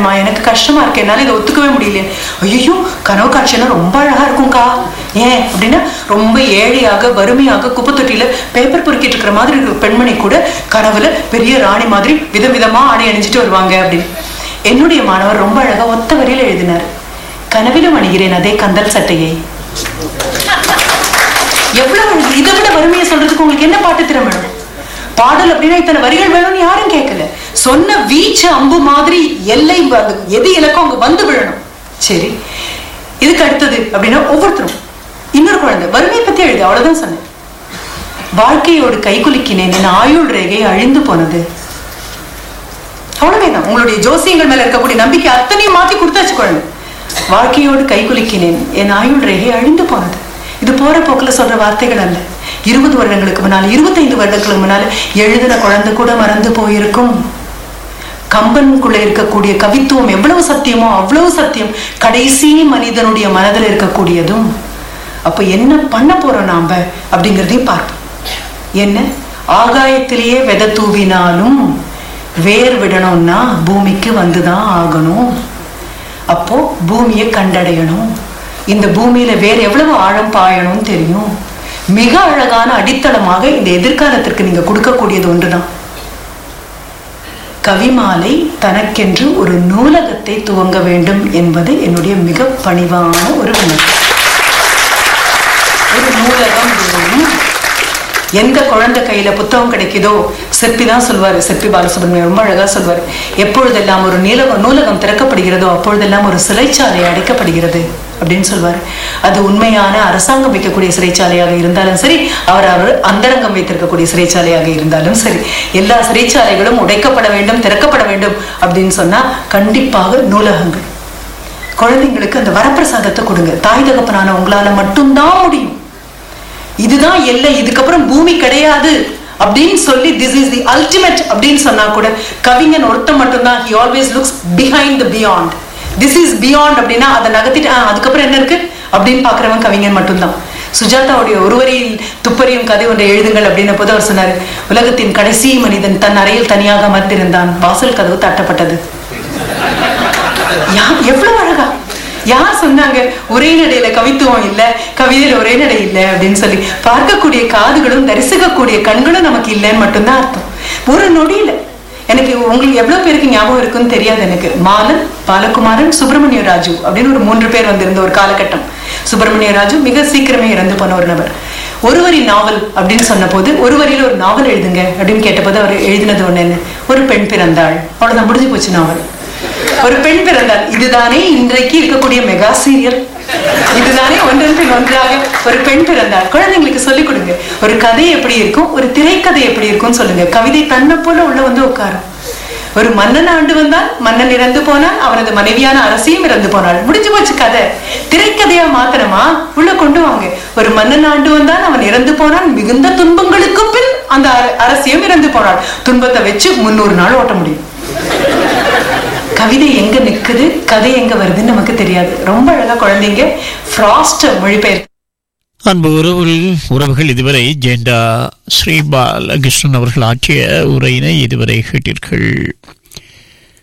வேண்டாமா எனக்கு கஷ்டமா இருக்கு என்னால இதை ஒத்துக்கவே முடியல ஐயோ கனவு காட்சியெல்லாம் ரொம்ப அழகா இருக்கும்க்கா ஏன் அப்படின்னா ரொம்ப ஏழையாக வறுமையாக குப்பை தொட்டியில பேப்பர் பொறுக்கிட்டு இருக்கிற மாதிரி இருக்கிற பெண்மணி கூட கனவுல பெரிய ராணி மாதிரி விதம் விதமா ஆடை அணிஞ்சிட்டு வருவாங்க அப்படின்னு என்னுடைய மாணவர் ரொம்ப அழகா ஒத்த வரியில எழுதினார் கனவிலும் அணிகிறேன் அதே கந்தல் சட்டையை எவ்வளவு அழகு. இதை விட வறுமையை சொல்றதுக்கு உங்களுக்கு என்ன பாட்டு திறமை வேணும் பாடல் அப்படின்னா இத்தனை வரிகள் வேணும்னு யாரும் கேட்கல சொன்ன வீச்சு அம்பு மாதிரி எல்லை அந்த எது இலக்கம் அங்க வந்து விழணும் சரி இதுக்கு அடுத்தது அப்படின்னா ஒவ்வொருத்தரும் இன்னொரு குழந்தை வறுமையை பத்தி எழுது அவ்வளவுதான் சொன்னேன் வாழ்க்கையோடு கைகுலுக்கினேன் என் ஆயுள் ரேகை அழிந்து போனது அவ்வளவுதான் உங்களுடைய ஜோசியங்கள் மேல இருக்கக்கூடிய நம்பிக்கை அத்தனையும் மாத்தி கொடுத்தாச்சு குழந்தை வாழ்க்கையோடு கைகுலுக்கினேன் என் ஆயுள் ரேகை அழிந்து போனது இது போற போக்குல சொல்ற வார்த்தைகள் அல்ல இருபது வருடங்களுக்கு முன்னால இருபத்தைந்து வருடங்களுக்கு முன்னால எழுதின குழந்தை கூட மறந்து போயிருக்கும் கம்பனுக்குள்ள இருக்கக்கூடிய கவித்துவம் எவ்வளவு சத்தியமோ அவ்வளவு சத்தியம் கடைசி மனிதனுடைய மனதில் இருக்கக்கூடியதும் அப்ப என்ன பண்ண போறோம் நாம அப்படிங்கிறதையும் பார்ப்போம் என்ன ஆகாயத்திலேயே விதை தூவினாலும் வேர் விடணும்னா பூமிக்கு வந்துதான் ஆகணும் அப்போ பூமியை கண்டடையணும் இந்த பூமியில வேற எவ்வளவு ஆழம் பாயணும்னு தெரியும் மிக அழகான அடித்தளமாக இந்த எதிர்காலத்திற்கு நீங்க கொடுக்கக்கூடியது ஒன்றுதான் கவிமாலை தனக்கென்று ஒரு நூலகத்தை துவங்க வேண்டும் என்பது என்னுடைய மிக பணிவான ஒரு விண்ணப்பம் ஒரு நூலகம் வேணும் எந்த குழந்தை கையில புத்தகம் கிடைக்குதோ சிற்பி தான் சொல்வாரு சிற்பி பாலசுப்ரமணியம் ரொம்ப அழகா சொல்வாரு எப்பொழுதெல்லாம் ஒரு நீலகம் நூலகம் திறக்கப்படுகிறதோ அப்பொழுதெல்லாம் ஒரு சிறைச்சாலை அடைக்கப்படுகிறது அப்படின்னு சொல்வாரு அது உண்மையான அரசாங்கம் வைக்கக்கூடிய சிறைச்சாலையாக இருந்தாலும் சரி அவர் அவர் அந்தரங்கம் வைத்திருக்கக்கூடிய சிறைச்சாலையாக இருந்தாலும் சரி எல்லா சிறைச்சாலைகளும் உடைக்கப்பட வேண்டும் திறக்கப்பட வேண்டும் அப்படின்னு சொன்னா கண்டிப்பாக நூலகங்கள் குழந்தைங்களுக்கு அந்த வரப்பிரசாதத்தை கொடுங்க தாய் தகப்பனான உங்களால மட்டும்தான் முடியும் இதுதான் எல்லை இதுக்கப்புறம் பூமி கிடையாது அப்படின்னு சொல்லி திஸ் இஸ் தி அல்டிமேட் அப்படின்னு சொன்னா கூட கவிஞன் ஒருத்தன் மட்டும்தான் he always looks behind the beyond this is beyond அப்படின்னா அதை நகர்த்திட்டு "ஆ, அதுக்கப்புறம் என்ன இருக்கு அப்படின்னு பாக்குறவன் கவிஞன் மட்டும்தான் சுஜாதாவுடைய ஒருவரில் துப்பறியும் கதை ஒன்றை எழுதுங்கள் அப்படின்ன போது அவர் சொன்னாரு உலகத்தின் கடைசி மனிதன் தன் அறையில் தனியாக அமர்ந்திருந்தான் வாசல் கதவு தட்டப்பட்டது யா எவ்வளவு அழகா யார் சொன்னாங்க ஒரே நடையில கவித்துவம் இல்ல கவிதையில ஒரே நடை இல்ல அப்படின்னு சொல்லி பார்க்கக்கூடிய காதுகளும் தரிசிக்கக்கூடிய கண்களும் நமக்கு இல்லைன்னு மட்டும்தான் அர்த்தம் ஒரு நொடியில எனக்கு உங்களுக்கு எவ்வளவு பேருக்கு ஞாபகம் இருக்குன்னு தெரியாது எனக்கு மாலன் பாலகுமாரன் சுப்பிரமணிய ராஜு அப்படின்னு ஒரு மூன்று பேர் வந்திருந்த ஒரு காலகட்டம் சுப்பிரமணிய ராஜு மிக சீக்கிரமே இறந்து போன ஒரு நபர் ஒருவரி நாவல் அப்படின்னு சொன்ன போது ஒரு வரியில ஒரு நாவல் எழுதுங்க அப்படின்னு கேட்டபோது அவர் எழுதினது ஒண்ணு என்ன ஒரு பெண் பிறந்தாள் அவ்வளவுதான் முடிஞ்சு போச்சு நாவல் ஒரு பெண் பிறந்தாள் இதுதானே இன்றைக்கு இருக்கக்கூடிய மெகா சீரியல் இதுதானே ஒன்றன் பின் ஒன்றாக ஒரு பெண் பிறந்தாள் குழந்தைங்களுக்கு சொல்லிக் கொடுங்க ஒரு கதை எப்படி இருக்கும் ஒரு திரைக்கதை எப்படி இருக்கும்னு சொல்லுங்க கவிதை தன்னை போல உள்ள வந்து உட்காரும் ஒரு மன்னன் ஆண்டு வந்தால் மன்னன் இறந்து போனான் அவனது மனைவியான அரசியும் இறந்து போனாள் முடிஞ்சு போச்சு கதை திரைக்கதையா மாத்திரமா உள்ள கொண்டு வாங்க ஒரு மன்னன் ஆண்டு வந்தான் அவன் இறந்து போனான் மிகுந்த துன்பங்களுக்கு பின் அந்த அர- அரசியும் இறந்து போனாள் துன்பத்தை வச்சு முன்னூறு நாள் ஓட்ட முடியும் கவிதை எங்க நிக்குது கதை எங்க வருதுன்னு நமக்கு தெரியாது ரொம்ப அழகா குழந்தைங்க ஃப்ராஸ்ட் மொழிபெயர்த்து அன்பு உறவுகள் உறவுகள் இதுவரை ஜெயண்டா ஸ்ரீபாலகிருஷ்ணன் அவர்கள் ஆற்றிய உரையினை இதுவரை கேட்டீர்கள்